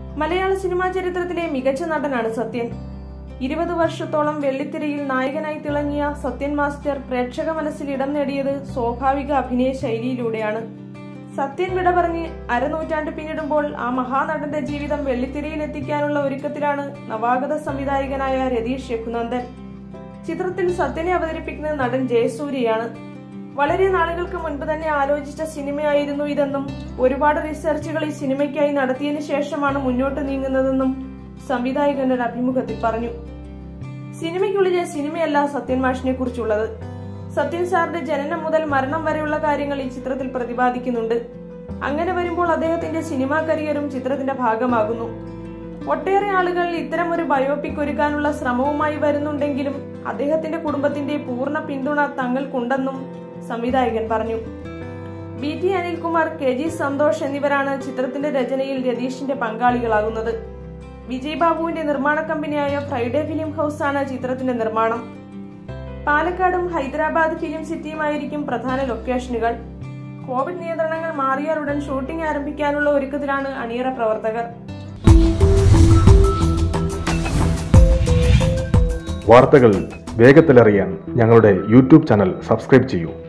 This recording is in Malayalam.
മലയാള സിനിമാ ചരിത്രത്തിലെ മികച്ച നടനാണ് സത്യൻ ഇരുപത് വർഷത്തോളം വെള്ളിത്തിരയിൽ നായകനായി തിളങ്ങിയ സത്യൻ മാസ്റ്റർ പ്രേക്ഷക മനസ്സിൽ ഇടം നേടിയത് സ്വാഭാവിക അഭിനയ ശൈലിയിലൂടെയാണ് സത്യൻ വിട പറഞ്ഞ് അരനൂറ്റാണ്ട് പിന്നിടുമ്പോൾ ആ മഹാനടന്റെ ജീവിതം വെള്ളിത്തിരയിൽ എത്തിക്കാനുള്ള ഒരുക്കത്തിലാണ് നവാഗത സംവിധായകനായ രതീഷ് രഘുനന്ദൻ ചിത്രത്തിൽ സത്യനെ അവതരിപ്പിക്കുന്ന നടൻ ജയസൂര്യയാണ് വളരെ നാളുകൾക്ക് മുൻപ് തന്നെ ആലോചിച്ച സിനിമയായിരുന്നു ഇതെന്നും ഒരുപാട് റിസർച്ചുകൾ ഈ സിനിമയ്ക്കായി നടത്തിയതിനു ശേഷമാണ് മുന്നോട്ട് നീങ്ങുന്നതെന്നും സംവിധായകൻ ഒരു അഭിമുഖത്തിൽ പറഞ്ഞു സിനിമയ്ക്കുള്ളിലെ സിനിമയല്ല സത്യൻ മാഷിനെ കുറിച്ചുള്ളത് സത്യൻ സാറിന്റെ ജനനം മുതൽ മരണം വരെയുള്ള കാര്യങ്ങൾ ഈ ചിത്രത്തിൽ പ്രതിപാദിക്കുന്നുണ്ട് അങ്ങനെ വരുമ്പോൾ അദ്ദേഹത്തിന്റെ സിനിമാ കരിയറും ചിത്രത്തിന്റെ ഭാഗമാകുന്നു ഒട്ടേറെ ആളുകൾ ഇത്തരം ഒരു ബയോപിക് ഒരുക്കാനുള്ള ശ്രമവുമായി വരുന്നുണ്ടെങ്കിലും അദ്ദേഹത്തിന്റെ കുടുംബത്തിന്റെ പൂർണ്ണ പിന്തുണ തങ്ങൾക്കുണ്ടെന്നും സംവിധായകൻ പറഞ്ഞു B T Anilkumar K G Santhosh എന്നിവരാണ് ചിത്രത്തിന്റെ രചനയിൽ രതീഷിന്റെ പങ്കാളികളാകുന്നത് വിജയ് ബാബുവിന്റെ നിർമ്മാണ കമ്പനിയായ ഫ്രൈഡേ ഫിലിം ഹൗസ് ആണ് ചിത്രത്തിന്റെ നിർമ്മാണം പാലക്കാടും ഹൈദരാബാദ് ഫിലിം സിറ്റിയുമായിരിക്കും പ്രധാന ലൊക്കേഷനുകൾ കോവിഡ് നിയന്ത്രണങ്ങൾ മാറിയാലുടൻ ഷൂട്ടിംഗ് ആരംഭിക്കാനുള്ള ഒരുക്കത്തിലാണ് അണിയറ പ്രവർത്തകർ വാർത്തകൾ വേഗത്തിലറിയാൻ ഞങ്ങളുടെ യൂട്യൂബ് ചാനൽ സബ്സ്ക്രൈബ് ചെയ്യൂ